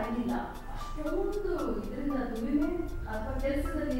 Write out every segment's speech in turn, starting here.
ಅಡಂಗಿಲ್ಲ ಅಷ್ಟೊಂದು ಇದರಿಂದ ದುಡಿಮೆ ಅಥವಾ ಕೆಲಸದಲ್ಲಿ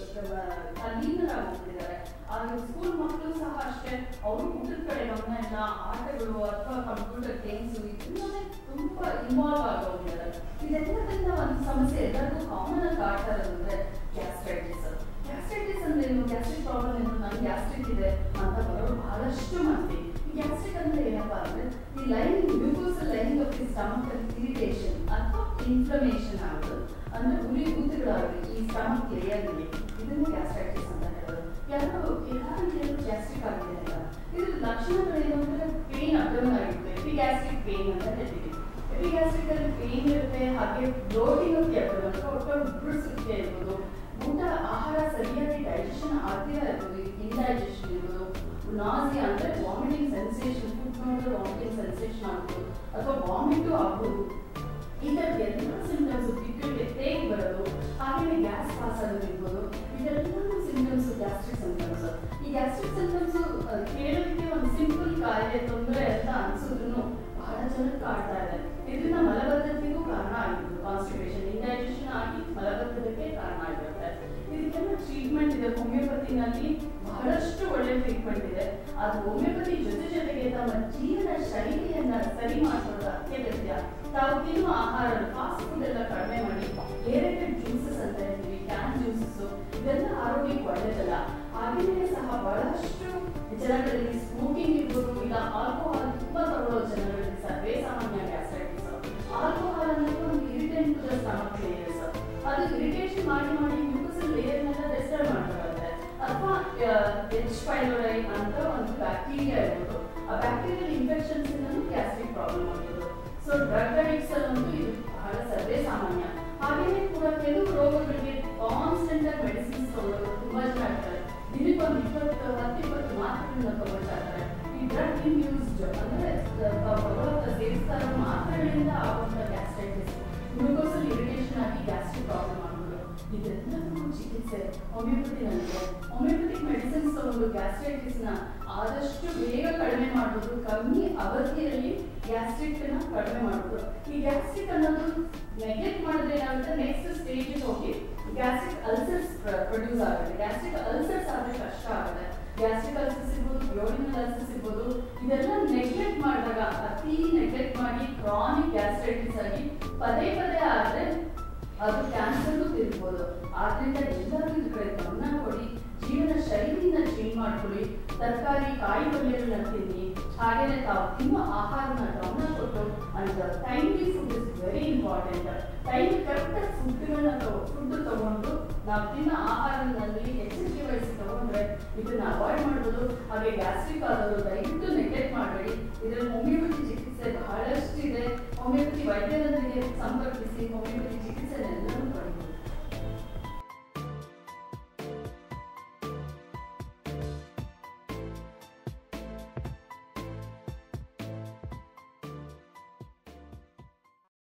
ತಲ್ಲೀನರಾಗ್ಬಿಟ್ಟಿದ್ದಾರೆ ಆಗ ಸ್ಕೂಲ್ ಮಕ್ಕಳು ಸಹ ಅಷ್ಟೇ ಅವರು ಊಟದ ಕಡೆ ಗಮನ ಇಲ್ಲ ಆಟಗಳು ಅಥವಾ ಕಂಪ್ಯೂಟರ್ ಗೇಮ್ಸ್ ಇದನ್ನೇ ತುಂಬಾ ಇನ್ವಾಲ್ವ್ ಆಗೋಗಿದ್ದಾರೆ ಇದೆಲ್ಲದರಿಂದ ಒಂದು ಸಮಸ್ಯೆ ಎಲ್ಲರಿಗೂ ಕಾಮನ್ ಆಗಿ ಕಾಡ್ತಾ ಇರೋದಂದ್ರೆ ಗ್ಯಾಸ್ಟ್ರೈಟಿಸ್ ಗ್ಯಾಸ್ಟ್ರೈಟಿಸ್ ಅಂದ್ರೆ ಏನು ಗ್ಯಾಸ್ಟ್ರಿಕ್ ಪ್ರಾಬ್ಲಮ್ ಏನು ನನ್ಗೆ ಗ್ಯಾಸ್ಟ್ರಿಕ್ ಇದೆ ಅಂತ ಬರೋರು ಬಹಳಷ್ಟು ಮಂದಿ ಗ್ಯಾಸ್ಟ್ರಿಕ್ ಅಂದ್ರೆ ಏನಪ್ಪಾ ಅಂದ್ರೆ ಈ lining mucosal lining of the stomach ಅಲ್ಲಿ ಇರಿಟೇಷನ್ ಅಥವಾ ಇನ್ಫ್ಲಮೇಷನ್ ಆಗೋದು ಅಂದ್ರೆ ಉರಿ ಊತಗಳಾಗಲಿ ಈ ಸ್ಟಮಕ್ ಏರಿಯಾದಲ್ಲಿ ಇದನ್ನು ಗ್ಯಾಸ್ಟ್ರೈಟಿಸ್ ಅಂತ ಹೇಳೋದು ಯಾರು ಎಲ್ಲರೂ ಗ್ಯಾಸ್ಟ್ರಿಕ್ ಆಗಿದೆ ಅಂತ ಇದ್ರ ಲಕ್ಷಣಗಳೇನು ಅಂದ್ರೆ ಪೇನ್ ಅಬ್ಡಮನ್ ಆಗಿರುತ್ತೆ ಎಪಿಗ್ಯಾಸ್ಟ್ರಿಕ್ ಪೇನ್ ಅಂತ ಹೇಳ್ತೀವಿ ಎಪಿಗ್ಯಾಸ್ಟ್ರಿಕ್ ಅಲ್ಲಿ ಪೇನ್ ಇರುತ್ತೆ ಹಾಗೆ ಬ್ಲೋಟಿಂಗ್ ಆಫ್ ಅಬ್ಡಮನ್ ಒಟ್ಟು ಬಿಡಿಸುತ್ತೆ ಇರ್ಬೋದು ಊಟ ಆಹಾರ ಸರಿಯಾಗಿ ಡೈಜೆಷನ್ ಆಗ್ತಿಲ್ಲ ಇರ್ಬೋದು ಇಂಡೈಜೆಷನ್ ಇರ್ಬೋದು ನಾಸಿಯಾ ಅಂದ್ರೆ ವಾಮಿಟಿಂಗ್ ಸೆನ್ಸೇಷನ್ ಫುಡ್ ನೋಡಿದ್ರೆ ವಾಮಿಟಿಂಗ್ ಸೆನ್ಸೇಷನ್ ಆಗ್ಬೋದು ಅಥವಾ ವಾಮಿಟು ಆಗ್ಬೋದು ಈ ಥರದ ಎಲ್ಲ ಸಿಂಟಮ್ಸ್ ಬಿಟ್ಟಿಗೆ ತೇಗ್ ಬರೋದು ಹಾಗೆಯೇ ಗ್ಯಾಸ್ ಪಾಸ್ ಆಗೋದು ಇರ್ಬೋದು ಇದೆಲ್ಲವೂ ಸಿಂಟಮ್ಸ್ ಗ್ಯಾಸ್ಟ್ರಿಕ್ ಸಿಂಟಮ್ಸ್ ಈ ಗ್ಯಾಸ್ಟ್ರಿಕ್ ಸಿಂಟಮ್ಸ್ ಕೇಳೋದಕ್ಕೆ ಒಂದು ಸಿಂಪಲ್ ಕಾಯಿಲೆ ತೊಂದರೆ ಅಂತ ಅನ್ಸಿದ್ರು ಬಹಳ ಜನಕ್ಕೆ ಕಾಡ್ತಾ ಇದೆ ಇದರಿಂದ ಮಲಬದ್ಧತೆಗೂ ಕಾರಣ ಆಗಿದ್ದು ಕಾನ್ಸ್ಟಿಪೇಷನ್ ಇಂಡೈಜೆಷನ್ ಆಗಿ ಮಲಬದ್ಧತೆಗೆ ಕಾರಣ ಆಗಿರುತ್ತೆ ಇದಕ್ಕೆಲ್ಲ ಟ್ರೀಟ್ಮೆಂಟ್ ಇದೆ ಹೋಮಿಯೋಪತಿನಲ್ಲಿ ಬಹಳಷ್ಟು ಒಳ್ಳೆ ಟ್ರೀಟ್ಮೆಂಟ್ ಇದೆ ಅದು ಹೋಮಿಯೋಪತಿ ಜೊತೆ ಜೊತೆಗೆ ತಮ್ಮ ಜೀವನ ಶೈಲಿಯನ್ನ ಸರಿ ಮಾಡಿಕೊಳ್ಳೋದು ಅತ್ಯಗತ್ಯ ತಾವು ತಿನ್ನುವ ಆಹಾರ ಫಾಸ್ಟ್ ಫುಡ್ ಎಲ್ಲ ಕಡಿಮೆ ಮಾಡಿ ಏರೆಟೆಡ್ ಜ್ಯೂಸಸ್ ಅಂತ ಹೇಳ್ತೀವಿ ಕ್ಯಾನ್ ಜ್ಯೂಸಸ್ ಇದೆಲ್ಲ ಆರೋಗ್ಯಕ್ಕೆ ಒಳ್ಳೆಯದಲ್ಲ ಹಾಗೆಯೇ ಸಹ ಬಹಳಷ್ಟು ಜನಗಳಲ್ಲಿ ಸ್ಮೋಕಿಂಗ್ ಇರ್ಬೋದು ಇಲ್ಲ ಆಲ್ಕೋಹಾಲ್ ತುಂಬಾ ತಗೊಳ್ಳೋ ಜನಗಳಲ್ಲಿ ಸರ್ವೇ ಸಾಮಾನ್ಯ ಗ್ಯಾಸ್ಟ್ರೈಟಿಸ್ ಆಲ್ಕೋಹಾಲ್ ಅನ್ನೋದು ಒಂದು irritant to the stomach layers ಅದು ಇರಿಟೇಷನ್ ಮಾಡಿ ಮಾಡಿ ಮ್ಯೂಕಸಲ್ ಲೇಯರ್ನೆಲ್ಲ ಡಿಸ್ಟರ್ಬ್ ಮಾಡ್ಕೊಳ್ಳುತ್ತೆ ಅಥವಾ ಎಚ್ ಪೈಲೋರೈ ಅಂತ ಒಂದು ಬ್ಯಾಕ್ಟೀರಿಯಾ ಇರ್ಬೋದು ಆ ಬ್ಯಾಕ್ಟೀರಿಯಲ್ ಇನ್ಫೆಕ್ಷನ್ಸ್ ಇಂದಲೂ ಗ್ಯಾಸ್ಟ್ರಿಕ್ ಪ್ರಾಬ್ಲಮ್ ಆಗ್ಬೋದು ಸೊ ಡ್ರಗ್ ಅಡಿಕ್ಟ್ಸ್ ಅಲ್ಲಂತೂ ಇದು ಬಹಳ ಸರ್ವೇ ಸಾಮಾನ್ಯ ಹಾಗೆಯೇ ಕೂಡ ಕೆಲವು ರೋಗಗಳಿಗೆ ಕಾನ್ಸ್ಟೆಂಟ್ ಆಗಿ ಮೆಡಿಸಿನ್ಸ್ ತಗೊಳ್ಳೋದು ತುಂಬಾ ಜನ ಇರ್ತಾರೆ ದಿನಕ್ಕೆ ಒಂದು ಇಪ್ಪತ್ತು ಹತ್ತು ಇಪ್ಪತ್ತು ಮಾತ್ರೆಗಳನ್ನ ತಗೊಳ್ತಾ ಇರ್ತಾರೆ ಈ ಡ್ರಗ್ ಇಂಡ್ಯೂಸ್ಡ್ ಅಂದ್ರೆ ತಗೊಳ್ಳೋದ ಸೇವಿಸ್ತಾ ಇರೋ ಮಾತ್ರೆಗಳಿಂದ ಆಗುವಂತ ಗ್ಯಾಸ್ಟ್ರೈಟಿಸ್ ಗ್ಲೂಕೋಸಲ್ಲಿ ಇರಿಟೇಷನ್ ಆಗಿ ಗ್ಯಾಸ್ಟ್ರಿಕ್ ಪ್ರಾಬ್ಲಮ್ ಆಗ್ಬೋದು ಇದೆಲ್ಲದಕ್ಕೂ ಚಿಕಿತ್ಸೆ ಹೋಮಿಯೋಪತಿನಲ್ಲಿದೆ ಹೋಮಿಯೋಪತಿಕ್ ಮೆಡಿಸಿನ್ಸ್ ತಗೊಂಡು ಗ್ಯಾಸ್ಟ್ರೈಟಿಸ್ ನ ಆದಷ್ಟು ಬೇಗ ಕಡಿಮೆ ಮಾಡ್ಬೋದು ಕಮ್ಮಿ ಅವಧಿಯಲ್ಲಿ ಗ್ಯಾಸ್ಟ್ರಿಕ್ ನ ಕಡಿಮೆ ಮಾಡ್ಬೋದು ಈ ಗ್ಯಾಸ್ಟ್ರಿಕ್ ಅನ್ನೋದು ನೆಗ್ಲೆಕ್ಟ್ ಮಾಡಿದ್ರೆ ಏನಾಗುತ್ತೆ ನೆಕ್ಸ್ಟ್ ಸ್ಟೇಜ್ ಹೋಗಿ ಗ್ಯಾಸ್ಟ್ರಿಕ್ ಅಲ್ಸರ್ಸ್ ಪ್ರೊಡ್ಯೂಸ್ ಆಗುತ್ತೆ ಗ್ಯಾಸ್ಟ್ರಿಕ್ ಅಲ್ಸರ್ಸ್ ಆದ್ರೆ ಕಷ್ಟ ಆಗುತ್ತೆ ಗ್ಯಾಸ್ಟ್ರಿಕ್ ಅಲ್ಸರ್ಸ್ ಇರ್ಬೋದು ಯೋಡಿನಲ್ ಅಲ್ಸರ್ಸ್ ಇರ್ಬೋದು ಇದೆಲ್ಲ ನೆಗ್ಲೆಕ್ಟ್ ಮಾಡಿದಾಗ ಅತಿ ನೆಗ್ಲೆಕ್ಟ್ ಮಾಡಿ ಕ್ರಾನಿಕ್ ಗ್ಯಾಸ್ಟ್ರೈಟಿಸ್ ಆಗಿ ಪದೇ ಪದೇ ಆದ್ರೆ ಅದು ಕ್ಯಾನ್ಸರ್ಗೂ ತಿರ್ಬೋದು ಆದ್ರಿಂದ ಎಲ್ಲರೂ ಇದ್ರ ಕಡೆ ಗಮನ ಕೊಡಿ ಜೀವನ ಶೈಲಿನ ಚೇಂಜ್ ಮಾಡ್ಕೊಳ್ಳಿ ತರಕಾರಿ ಕಾಯಿ ಪಲ್ಯಗಳನ್ನ ತಿನ್ನಿ ಹಾಗೇನೆ ತಾವು ತಿನ್ನುವ ಆಹಾರನ ಗಮನ ಕೊಟ್ಟು and timely food is very important time correct ಫುಡ್ಗಳನ್ನ ಫುಡ್ ತಗೊಂಡು ನಾವು ತಿನ್ನೋ ಆಹಾರದಲ್ಲಿ ಎಚ್ಚರಿಕೆ ವಹಿಸಿ ತಗೊಂಡ್ರೆ ಇದನ್ನ ಅವಾಯ್ಡ್ ಮಾಡ್ಬೋದು ಹಾಗೆ ಗ್ಯಾಸ್ಟ್ರಿಕ್ ಆದವರು ದಯವಿಟ್ಟು ನೆಗ್ಲೆಕ್ಟ್ ಮಾಡಬೇಡಿ ಇದರಲ್ಲಿ ಹೋಮಿಯೋಪತಿ ಚಿಕಿತ್ಸೆ ಬಹಳಷ್ಟು ಇದೆ ಹೋಮಿಯೋಪತಿ ವೈದ್ಯರೊಂದಿಗೆ ಸಂಪರ್ಕಿಸಿ ಹೋಮಿಯೋಪತಿ